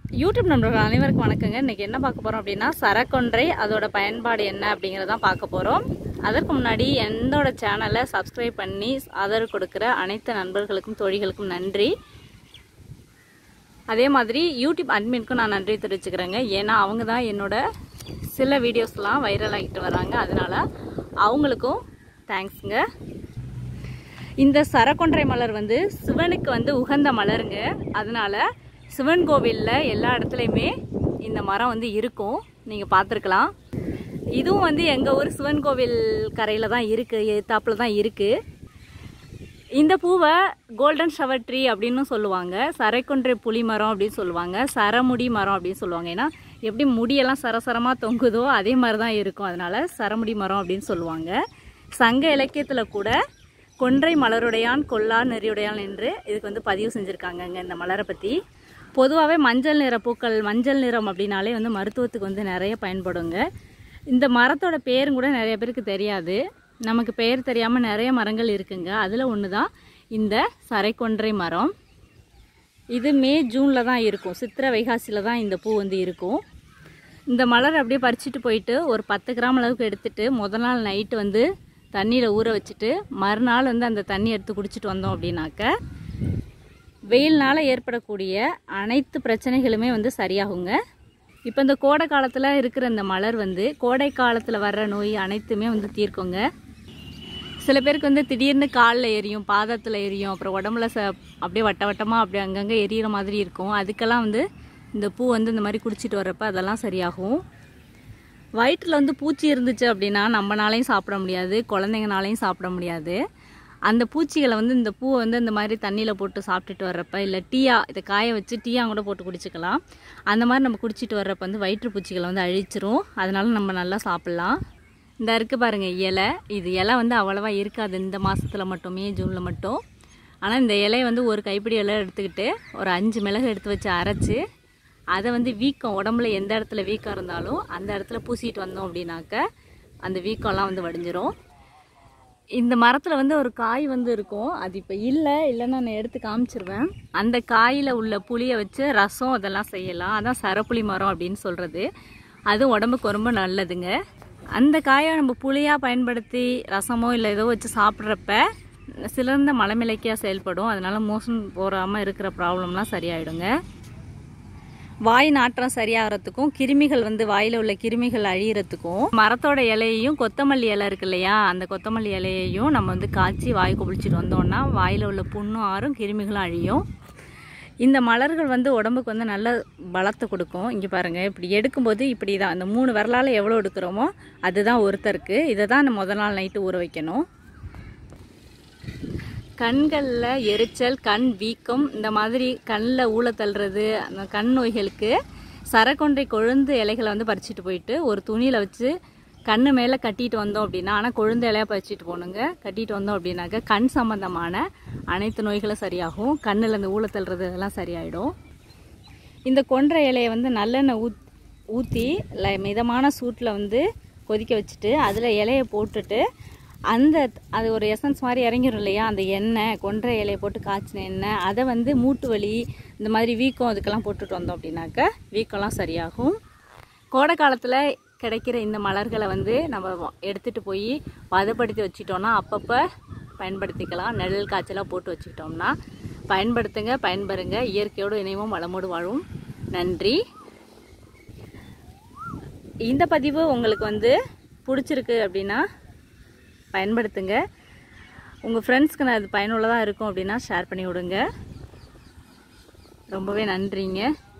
YouTube நண்பர்கள் அனைவருக்கும் வணக்கங்க இன்னைக்கு என்ன பார்க்க போறோம் அப்படின்னா சரக்கொன்றை அதோட பயன்பாடு என்ன அப்படிங்கறத பார்க்க போறோம் அதற்கு முன்னாடி என்னோட சேனலை சப்ஸ்கிரைப் பண்ணி ஆதரவு கொடுக்கிற அனைத்து நண்பர்களுக்கும் தோழிகளுக்கும் நன்றி அதே மாதிரி யூடியூப் அட்மின்க்கும் நான் நன்றி தெரிவிச்சுக்கிறேங்க ஏன்னா அவங்க தான் என்னோட சில வீடியோஸ்லாம் வைரல் ஆகிட்டு வராங்க அதனால அவங்களுக்கும் தேங்க்ஸுங்க இந்த சரக்கொன்றை மலர் வந்து சிவனுக்கு வந்து உகந்த மலருங்க அதனால சிவன் கோவிலில் எல்லா இடத்துலையுமே இந்த மரம் வந்து இருக்கும் நீங்கள் பார்த்துருக்கலாம் இதுவும் வந்து எங்கள் ஊர் சிவன் கோவில் கரையில் தான் இருக்குது எத்தாப்பில் தான் இருக்குது இந்த பூவை கோல்டன் ஷவர் ட்ரீ அப்படின்னு சொல்லுவாங்க சரைக்கொன்றை புளி மரம் அப்படின்னு சொல்லுவாங்க சரமுடி மரம் அப்படின்னு சொல்லுவாங்க ஏன்னா எப்படி முடியெல்லாம் சரசரமாக தொங்குதோ அதே மாதிரி தான் இருக்கும் அதனால சரமுடி மரம் அப்படின்னு சொல்லுவாங்க சங்க இலக்கியத்தில் கூட கொன்றை மலருடையான் கொல்லா நெறியுடையான் என்று இதுக்கு வந்து பதிவு செஞ்சுருக்காங்கங்க இந்த மலரை பற்றி பொதுவாகவே மஞ்சள் நிற பூக்கள் மஞ்சள் நிறம் அப்படின்னாலே வந்து மருத்துவத்துக்கு வந்து நிறைய பயன்படுங்க இந்த மரத்தோட பேரும் கூட நிறைய பேருக்கு தெரியாது நமக்கு பெயர் தெரியாமல் நிறைய மரங்கள் இருக்குங்க அதில் ஒன்று தான் இந்த சரைக்கொன்றை மரம் இது மே ஜூனில் தான் இருக்கும் சித்திரை வைகாசியில் தான் இந்த பூ வந்து இருக்கும் இந்த மலர் அப்படியே பறிச்சுட்டு போயிட்டு ஒரு பத்து கிராம் அளவுக்கு எடுத்துட்டு முதல் நாள் நைட்டு வந்து தண்ணியில் ஊற வச்சுட்டு மறுநாள் வந்து அந்த தண்ணி எடுத்து குடிச்சிட்டு வந்தோம் அப்படின்னாக்க வெயில்னால ஏற்படக்கூடிய அனைத்து பிரச்சனைகளுமே வந்து சரியாகுங்க இப்போ இந்த கோடை காலத்தில் இருக்கிற இந்த மலர் வந்து கோடை காலத்தில் வர்ற நோய் அனைத்துமே வந்து தீர்க்குங்க சில பேருக்கு வந்து திடீர்னு காலில் எரியும் பாதத்தில் எரியும் அப்புறம் உடம்புல ச அப்படியே வட்ட வட்டமாக அப்படியே அங்கங்கே எரியிற மாதிரி இருக்கும் அதுக்கெல்லாம் வந்து இந்த பூ வந்து இந்த மாதிரி குடிச்சிட்டு வர்றப்ப அதெல்லாம் சரியாகும் வயிற்றில் வந்து பூச்சி இருந்துச்சு அப்படின்னா நம்மனாலையும் சாப்பிட முடியாது குழந்தைங்கனாலையும் சாப்பிட முடியாது அந்த பூச்சிகளை வந்து இந்த பூவை வந்து இந்த மாதிரி தண்ணியில் போட்டு சாப்பிட்டுட்டு வர்றப்ப இல்லை டீயா இதை காய வச்சு டீயா கூட போட்டு குடிச்சிக்கலாம் அந்த மாதிரி நம்ம குடிச்சிட்டு வர்றப்ப வந்து வயிற்று பூச்சிகளை வந்து அழிச்சிரும் அதனால நம்ம நல்லா சாப்பிட்லாம் இந்த இருக்குது பாருங்கள் இலை இது இலை வந்து அவ்வளவா இருக்காது இந்த மாதத்தில் மட்டும் மே ஜூனில் மட்டும் ஆனால் இந்த இலையை வந்து ஒரு கைப்பிடி இலை எடுத்துக்கிட்டு ஒரு அஞ்சு மிளகு எடுத்து வச்சு அரைச்சி அதை வந்து வீக்கம் உடம்புல எந்த இடத்துல வீக்கம் இருந்தாலும் அந்த இடத்துல பூசிட்டு வந்தோம் அப்படின்னாக்க அந்த வீக்கம்லாம் வந்து வடிஞ்சிரும் இந்த மரத்தில் வந்து ஒரு காய் வந்து இருக்கும் அது இப்போ இல்லை இல்லைன்னா நான் எடுத்து காமிச்சிருவேன் அந்த காயில் உள்ள புளியை வச்சு ரசம் அதெல்லாம் செய்யலாம் அதான் சரப்புளி மரம் அப்படின்னு சொல்கிறது அதுவும் உடம்புக்கு ரொம்ப நல்லதுங்க அந்த காயை நம்ம புளியாக பயன்படுத்தி ரசமோ இல்லை ஏதோ வச்சு சாப்பிட்றப்ப சிறந்த மலமிளக்கியாக செயல்படும் அதனால மோஷன் போகாமல் இருக்கிற ப்ராப்ளம்லாம் சரியாயிடுங்க வாய் நாற்றம் சரியாகிறதுக்கும் கிருமிகள் வந்து வாயில் உள்ள கிருமிகள் அழியறதுக்கும் மரத்தோட இலையையும் கொத்தமல்லி இலை இருக்கு இல்லையா அந்த கொத்தமல்லி இலையையும் நம்ம வந்து காய்ச்சி வாய் குளிச்சுட்டு வந்தோம்னா வாயில் உள்ள புண்ணும் ஆறும் கிருமிகளும் அழியும் இந்த மலர்கள் வந்து உடம்புக்கு வந்து நல்ல பலத்தை கொடுக்கும் இங்கே பாருங்கள் இப்படி எடுக்கும்போது இப்படி தான் இந்த மூணு விரலால் எவ்வளோ எடுக்கிறோமோ அதுதான் ஒருத்தருக்கு இதை தான் நம்ம முதல் நாள் நைட்டு ஊற வைக்கணும் கண்களில் எரிச்சல் கண் வீக்கம் இந்த மாதிரி கண்ணில் ஊழ தள்ளுறது அந்த கண் நோய்களுக்கு சரக்கொன்றை கொழுந்து இலைகளை வந்து பறிச்சுட்டு போயிட்டு ஒரு துணியில் வச்சு கண்ணு மேலே கட்டிட்டு வந்தோம் அப்படின்னா ஆனால் கொழுந்து இலையாக பறிச்சுட்டு போகணுங்க கட்டிட்டு வந்தோம் அப்படின்னாக்க கண் சம்பந்தமான அனைத்து நோய்களும் சரியாகும் கண்ணில் இந்த ஊழ தள்ளுறது இதெல்லாம் சரியாயிடும் இந்த கொன்றை இலையை வந்து நல்லெண்ணெய் ஊத் ஊற்றி மிதமான சூட்டில் வந்து கொதிக்க வச்சுட்டு அதில் இலையை போட்டுட்டு அந்த அது ஒரு எசன்ஸ் மாதிரி இறங்கிரும் இல்லையா அந்த எண்ணெய் கொன்றை இலையை போட்டு காய்ச்சின எண்ணெய் அதை வந்து மூட்டு வலி இந்த மாதிரி வீக்கம் அதுக்கெல்லாம் போட்டுட்டு வந்தோம் அப்படின்னாக்க வீக்கம்லாம் சரியாகும் கோடை காலத்தில் கிடைக்கிற இந்த மலர்களை வந்து நம்ம எடுத்துகிட்டு போய் பதப்படுத்தி வச்சிட்டோம்னா அப்பப்போ பயன்படுத்திக்கலாம் நிழல் காய்ச்சலாக போட்டு வச்சுக்கிட்டோம்னா பயன்படுத்துங்க பயன்பெறுங்க இயற்கையோடு இணைவும் வளமோடு வாழும் நன்றி இந்த பதிவு உங்களுக்கு வந்து பிடிச்சிருக்கு அப்படின்னா பயன்படுத்துங்க உங்கள் ஃப்ரெண்ட்ஸ்க்கு நான் இது பயனுள்ளதாக இருக்கும் அப்படின்னா ஷேர் பண்ணி விடுங்க ரொம்பவே நன்றிங்க